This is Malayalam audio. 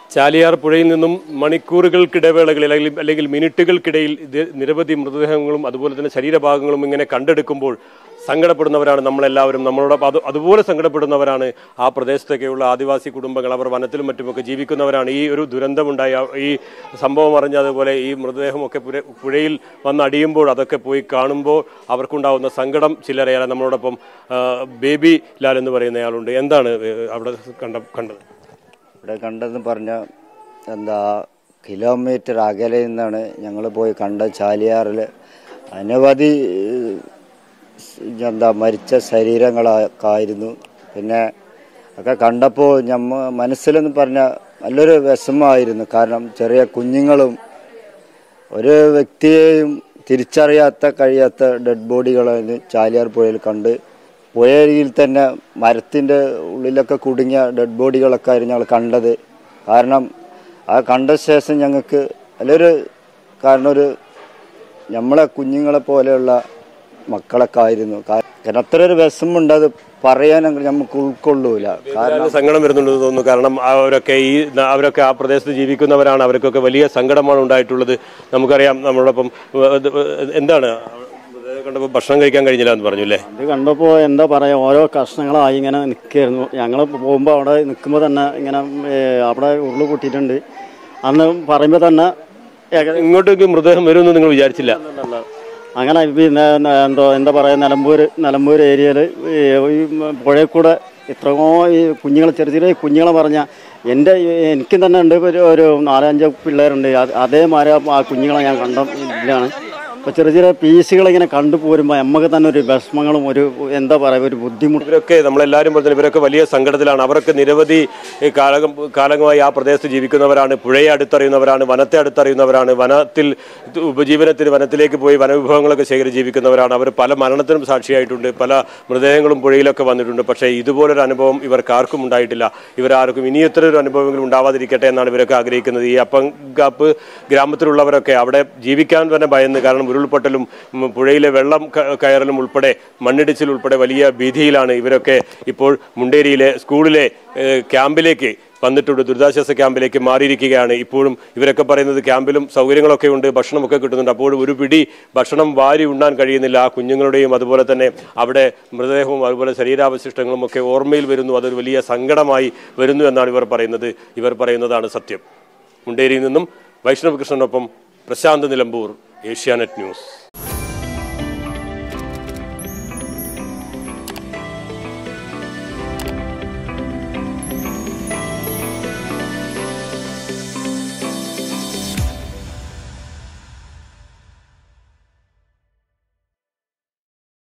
ചാലിയാർ പുഴയിൽ നിന്നും മണിക്കൂറുകൾക്കിടവേളകളിൽ അല്ലെങ്കിൽ അല്ലെങ്കിൽ മിനിറ്റുകൾക്കിടയിൽ ഇത് നിരവധി മൃതദേഹങ്ങളും അതുപോലെ തന്നെ ശരീരഭാഗങ്ങളും ഇങ്ങനെ കണ്ടെടുക്കുമ്പോൾ സങ്കടപ്പെടുന്നവരാണ് നമ്മളെല്ലാവരും നമ്മളോടൊപ്പം അത് അതുപോലെ സങ്കടപ്പെടുന്നവരാണ് ആ പ്രദേശത്തൊക്കെയുള്ള ആദിവാസി കുടുംബങ്ങൾ അവർ വനത്തിലും മറ്റുമൊക്കെ ജീവിക്കുന്നവരാണ് ഈ ഒരു ദുരന്തമുണ്ടായ ഈ സംഭവം അറിഞ്ഞ അതുപോലെ ഈ മൃതദേഹമൊക്കെ പുര- പുഴയിൽ വന്ന് അടിയുമ്പോൾ അതൊക്കെ പോയി കാണുമ്പോൾ അവർക്കുണ്ടാവുന്ന സങ്കടം ചില്ലറയാണ് നമ്മളോടൊപ്പം ആ, ബേബി ലാൽ എന്ന് പറയുന്നയാളുണ്ട് എന്താണ് ഏ, അവിടെ കണ്ട കണ്ടത് ഇവിടെ കണ്ടതെന്ന് പറഞ്ഞാൽ എന്താ കിലോമീറ്റർ അകലെ നിന്നാണ് ഞങ്ങൾ പോയി കണ്ട ചാലിയാറിൽ അനവധി ഏഹ്, എന്താ മരിച്ച ശരീരങ്ങളൊക്കെ ആയിരുന്നു പിന്നെ ഒക്കെ കണ്ടപ്പോൾ ഞമ്മ മനസ്സിലെന്ന് പറഞ്ഞാൽ നല്ലൊരു വിഷമമായിരുന്നു കാരണം ചെറിയ കുഞ്ഞുങ്ങളും ഒരു വ്യക്തിയെയും തിരിച്ചറിയാത്ത കഴിയാത്ത ഡെഡ് ബോഡികളാണ് ചാലിയാർ പുഴയിൽ കണ്ട് പുഴയിൽ തന്നെ മരത്തിൻ്റെ ഉള്ളിലൊക്കെ കുടുങ്ങിയ ഡെഡ് ബോഡികളൊക്കെ ആയിരുന്നു ഞങ്ങൾ കണ്ടത് കാരണം ആ കണ്ട ശേഷം ഞങ്ങൾക്ക് നല്ലൊരു കാരണം ഒരു നമ്മളെ കുഞ്ഞുങ്ങളെ പോലെയുള്ള മക്കളൊക്കെ ആയിരുന്നു കാരണം അത്ര ഒരു വിഷമമുണ്ട് അത് പറയാൻ നമുക്ക് ഉൾക്കൊള്ളൂല കാരണം ഇതിലാണ് സങ്കടം വരുന്നുണ്ട് എന്ന് തോന്നുന്നു കാരണം അവരൊക്കെ ഈ അവരൊക്കെ ആ പ്രദേശത്ത് ജീവിക്കുന്നവരാണ് അവർക്കൊക്കെ വലിയ സങ്കടമാണ് ഉണ്ടായിട്ടുള്ളത് നമുക്കറിയാം നമ്മളോടൊപ്പം ഏഹ്, ഇത് എന്താണ് കണ്ടപ്പോൾ ഭക്ഷണം കഴിക്കാൻ കഴിഞ്ഞില്ല എന്ന് പറഞ്ഞു അല്ലേ ഇത് കണ്ടപ്പോൾ എന്താ പറയുക ഓരോ കഷ്ണങ്ങളായി ഇങ്ങനെ നിൽക്കുകയായിരുന്നു ഞങ്ങൾ പോകുമ്പോൾ അവിടെ നിൽക്കുമ്പോൾ തന്നെ ഇങ്ങനെ ഏ, അവിടെ ഉരുള് പൊട്ടിയിട്ടുണ്ട് അന്ന് പറയുമ്പോൾ തന്നെ ഏകദേശം ഇങ്ങോട്ടേക്ക് മൃതദേഹം വരുമെന്ന് നിങ്ങൾ വിചാരിച്ചില്ല അങ്ങനെ പിന്നെ ന- എന്തോ എന്താ പറയുക നിലമ്പൂർ നിലമ്പൂർ ഏരിയയിൽ ഈ പുഴയിൽ കൂടെ ഇത്രയോ ഈ കുഞ്ഞുങ്ങൾ ചെറിയ ചെറിയ കുഞ്ഞുങ്ങളെ പറഞ്ഞാൽ എൻ്റെ എനിക്ക് തന്നെ ഉണ്ട് ഒരു ഒരു നാലഞ്ച് പിള്ളേരുണ്ട് അത് അതേമാതിരി ആ- ആ കുഞ്ഞുങ്ങളെ ഞാൻ കണ്ട ഇതിലാണ് അപ്പോൾ ചെറിയ ചെറിയ പീസുകൾ ഇങ്ങനെ കണ്ടു പോരുമ്പോൾ നമുക്ക് തന്നെ ഒരു വിഷമങ്ങളും ഒരു എന്താ പറയുക ഒരു ബുദ്ധിമുട്ട് ഇവരൊക്കെ നമ്മളെല്ലാവരും പറഞ്ഞ ഇവരൊക്കെ വലിയ സങ്കടത്തിലാണ് അവരൊക്കെ നിരവധി ഈ കാലകം കാലങ്ങളായി ആ പ്രദേശത്ത് ജീവിക്കുന്നവരാണ് പുഴയെ അടുത്തറിയുന്നവരാണ് വനത്തെ അടുത്തറിയുന്നവരാണ് വനത്തിൽ ഇത് ഉപജീവനത്തിന് വനത്തിലേക്ക് പോയി വനവിഭവങ്ങളൊക്കെ ശേഖരിച്ച് ജീവിക്കുന്നവരാണ് അവർ പല മരണത്തിനും സാക്ഷിയായിട്ടുണ്ട് പല മൃതദേഹങ്ങളും പുഴയിലൊക്കെ വന്നിട്ടുണ്ട് പക്ഷേ ഇതുപോലൊരു അനുഭവം ഇവർക്ക് ആർക്കും ഉണ്ടായിട്ടില്ല ഇവരാർക്കും ഇനി ഇത്ര ഒരു അനുഭവങ്ങളും ഉണ്ടാവാതിരിക്കട്ടെ എന്നാണ് ഇവരൊക്കെ ആഗ്രഹിക്കുന്നത് ഈ അപ്പങ്കാപ്പ് ഗ്രാമത്തിലുള്ളവരൊക്കെ അവിടെ ജീവിക്കാൻ തന്നെ ഭയന്ന് കാരണം ഉരുൾപൊട്ടലും ഉം, പുഴയിലെ വെള്ളം ക- കയറലും ഉൾപ്പെടെ മണ്ണിടിച്ചിൽ ഉൾപ്പെടെ വലിയ ഭീതിയിലാണ് ഇവരൊക്കെ ഇപ്പോൾ മുണ്ടേരിയിലെ സ്കൂളിലെ ഏഹ്, ക്യാമ്പിലേക്ക് വന്നിട്ടുണ്ട് ദുരിതാശ്വാസ ക്യാമ്പിലേക്ക് മാറിയിരിക്കുകയാണ് ഇപ്പോഴും ഇവരൊക്കെ പറയുന്നത് ക്യാമ്പിലും സൗകര്യങ്ങളൊക്കെ ഉണ്ട് ഭക്ഷണമൊക്കെ കിട്ടുന്നുണ്ട് അപ്പോൾ ഒരു പിടി ഭക്ഷണം വാരി ഉണ്ണാൻ കഴിയുന്നില്ല ആ കുഞ്ഞുങ്ങളുടെയും അതുപോലെ തന്നെ അവിടെ മൃതദേഹവും അതുപോലെ ശരീരാവശിഷ്ടങ്ങളും ഒക്കെ ഓർമ്മയിൽ വരുന്നു അതൊരു വലിയ സങ്കടമായി വരുന്നു എന്നാണ് ഇവർ പറയുന്നത് ഇവർ പറയുന്നതാണ് സത്യം മുണ്ടേരിയിൽ നിന്നും വൈഷ്ണവ് കൃഷ്ണനൊപ്പം പ്രശാന്ത് നിലമ്പൂർ ഏഷ്യാനെറ്റ് ന്യൂസ്